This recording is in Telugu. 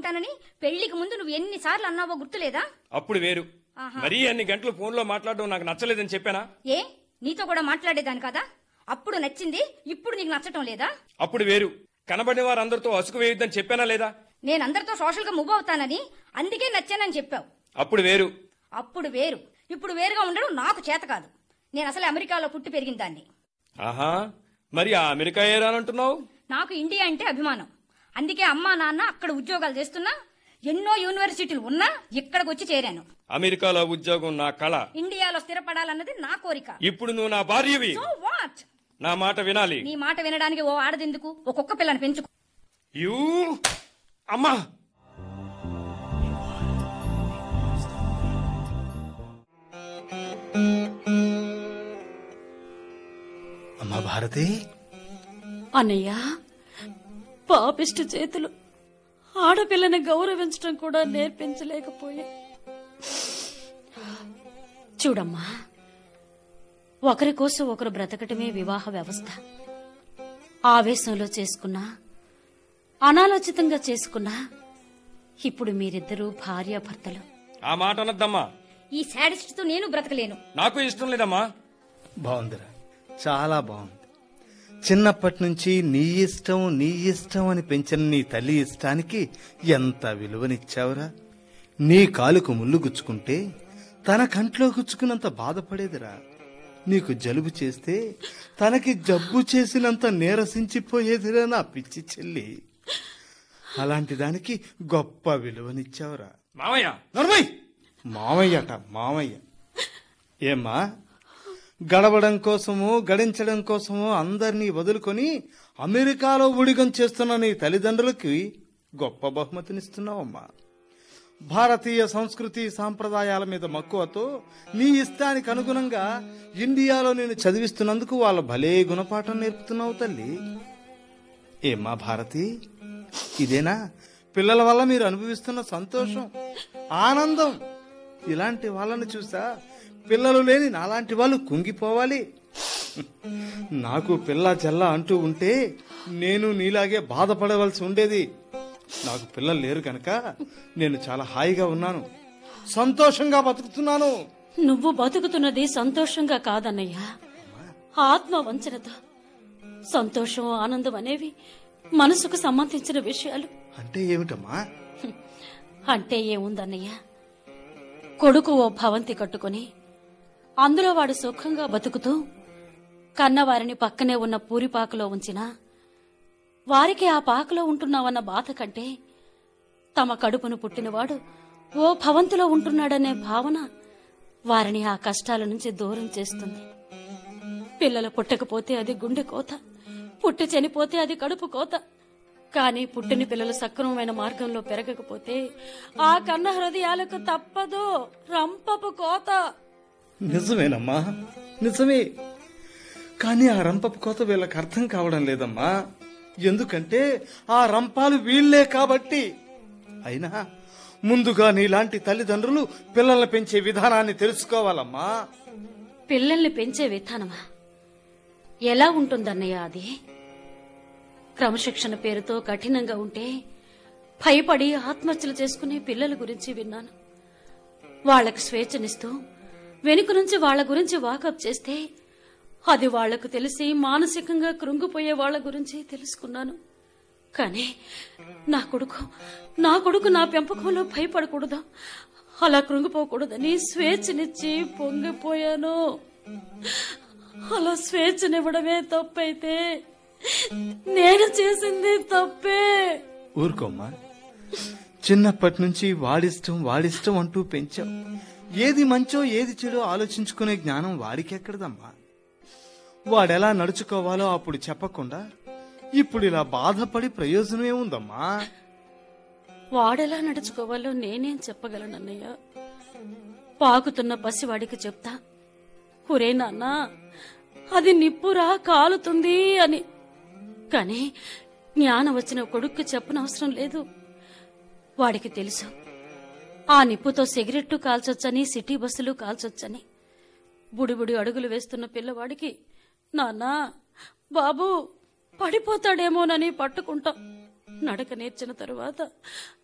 ఉంటానని పెళ్లికి ముందు నువ్వు ఎన్నిసార్లు అన్నావో గుర్తులేదా అప్పుడు వేరు ఆహా. మరీ అన్ని గంటలు ఫోన్లో మాట్లాడడం నాకు నచ్చలేదని చెప్పానా ఏ నీతో కూడా మాట్లాడేదాని కదా అప్పుడు నచ్చింది ఇప్పుడు నీకు నచ్చటం లేదా అప్పుడు వేరు కనబడిన వారందరితో అసుకు వేయొద్దని చెప్పానా లేదా నేను అందరితో సోషల్ గా మూవ్ అవుతానని అందుకే నచ్చానని చెప్పావు అప్పుడు వేరు అప్పుడు వేరు ఇప్పుడు వేరుగా ఉండడం నాకు చేత కాదు నేను అసలు అమెరికాలో పుట్టి పెరిగిన దాన్ని ఆహా మరి ఆ అమెరికా ఏరానంటున్నావు నాకు ఇండియా అంటే అభిమానం అందుకే అమ్మా నాన్న అక్కడ ఉద్యోగాలు చేస్తున్నా ఎన్నో యూనివర్సిటీలు ఉన్నా ఇక్కడికి వచ్చి చేరాను అమెరికాలో ఉద్యోగం నా కళ ఇండియాలో స్థిరపడాలన్నది నా కోరిక ఇప్పుడు నువ్వు నా భార్యవి సో వాట్ నా మాట వినాలి నీ మాట వినడానికి ఓ ఆడదెందుకు ఒక కుక్క పిల్లని పెంచుకో యూ అమ్మా అమ్మా భారతి అన్నయ్య పాపిష్టి చేతులు ఆడపిల్లని గౌరవించడం కూడా నేర్పించలేకపోయా చూడమ్మా ఒకరి కోసం ఒకరు బ్రతకటమే వివాహ వ్యవస్థ ఆవేశంలో చేసుకున్నా అనాలోచితంగా చేసుకున్నా ఇప్పుడు మీరిద్దరూ భార్యాభర్తలు ఆ మాట అనద్దమ్మా ఈ శాడిస్ట్ తో నేను బ్రతకలేను నాకు ఇష్టం లేదమ్మా బాగుందిరా చాలా బాగుంది చిన్నప్పటి నుంచి నీ ఇష్టం నీ ఇష్టం అని పెంచిన నీ తల్లి ఇష్టానికి ఎంత విలువనిచ్చావురా నీ కాలుకు ముళ్ళు గుచ్చుకుంటే తన కంట్లో గుచ్చుకున్నంత బాధపడేదిరా నీకు జలుబు చేస్తే తనకి జబ్బు చేసినంత నీరసించిపోయేదిరా నా పిచ్చి చెల్లి అలాంటి దానికి గొప్ప విలువనిచ్చావురా మామయ్య నర్మయ్ మామయ్యట మామయ్య ఏమ్మా గడవడం కోసము గడించడం కోసము అందరినీ వదులుకొని అమెరికాలో ఉడిగం చేస్తున్న నీ తల్లిదండ్రులకి గొప్ప బహుమతినిస్తున్నావమ్మా భారతీయ సంస్కృతి సాంప్రదాయాల మీద మక్కువతో నీ ఇష్టానికి అనుగుణంగా ఇండియాలో నేను చదివిస్తున్నందుకు వాళ్ళ భలే గుణపాఠం నేర్పుతున్నావు తల్లి ఏమ్మా భారతి ఇదేనా పిల్లల వల్ల మీరు అనుభవిస్తున్న సంతోషం ఆనందం ఇలాంటి వాళ్ళని చూసా పిల్లలు లేని నాలాంటి వాళ్ళు కుంగిపోవాలి నాకు పిల్ల చెల్ల అంటూ ఉంటే నేను నీలాగే బాధపడవలసి ఉండేది నాకు పిల్లలు లేరు కనుక నేను చాలా హాయిగా ఉన్నాను సంతోషంగా బతుకుతున్నాను నువ్వు బతుకుతున్నది సంతోషంగా కాదన్నయ్య ఆత్మ వంచనతో సంతోషం ఆనందం అనేవి మనసుకు సంబంధించిన విషయాలు అంటే ఏమిటమ్మా అంటే ఏముందన్నయ్య కొడుకు ఓ భవంతి కట్టుకొని అందులో వాడు సుఖంగా బతుకుతూ కన్నవారిని పక్కనే ఉన్న పూరిపాకలో ఉంచినా వారికి ఆ పాకలో ఉంటున్నావన్న బాధ కంటే తమ కడుపును పుట్టినవాడు ఓ భవంతిలో ఉంటున్నాడనే భావన వారిని ఆ కష్టాల నుంచి దూరం చేస్తుంది పిల్లలు పుట్టకపోతే అది గుండె కోత పుట్టి చనిపోతే అది కడుపు కోత కానీ పుట్టిన పిల్లలు సక్రమమైన మార్గంలో పెరగకపోతే ఆ కన్న హృదయాలకు తప్పదు రంపపు కోత నిజమేనమ్మా నిజమే కానీ ఆ రంపపు కోత వీళ్ళకి అర్థం కావడం లేదమ్మా ఎందుకంటే ఆ రంపాలు వీళ్లే కాబట్టి అయినా ముందుగా నీలాంటి తల్లిదండ్రులు పిల్లల్ని పెంచే విధానాన్ని తెలుసుకోవాలమ్మా పిల్లల్ని పెంచే విధానమా ఎలా ఉంటుందన్నయ్య అది క్రమశిక్షణ పేరుతో కఠినంగా ఉంటే భయపడి ఆత్మహత్యలు చేసుకునే పిల్లల గురించి విన్నాను వాళ్ళకి స్వేచ్ఛనిస్తూ వెనుక నుంచి వాళ్ళ గురించి వాకప్ చేస్తే అది వాళ్లకు తెలిసి మానసికంగా కృంగిపోయే వాళ్ళ గురించి తెలుసుకున్నాను కానీ నా కొడుకు నా కొడుకు నా పెంపకంలో భయపడకూడదు అలా కృంగిపోకూడదని స్వేచ్ఛనిచ్చి పొంగిపోయాను అలా స్వేచ్ఛనివ్వడమే తప్పైతే నేను చేసింది తప్పే ఊరుకోమ్మా చిన్నప్పటి నుంచి వాడిష్టం వాడిష్టం అంటూ పెంచాం ఏది మంచో ఏది చెడో ఆలోచించుకునే జ్ఞానం వాడికెక్కడదమ్మా వాడెలా నడుచుకోవాలో అప్పుడు చెప్పకుండా ఇప్పుడు ఇలా బాధపడి ప్రయోజనం ఏముందమ్మా వాడెలా నడుచుకోవాలో నేనేం చెప్పగలనన్నయ్య పాకుతున్న పసివాడికి చెప్తా ఒరే నాన్న అది నిప్పురా కాలుతుంది అని కాని జ్ఞానం వచ్చిన కొడుక్కి చెప్పనవసరం లేదు వాడికి తెలుసు ఆ నిప్పుతో సిగరెట్టు కాల్చొచ్చని సిటీ బస్సులు కాల్చొచ్చని బుడిబుడి అడుగులు వేస్తున్న పిల్లవాడికి నాన్నా బాబు పడిపోతాడేమోనని పట్టుకుంటాం నడక నేర్చిన తరువాత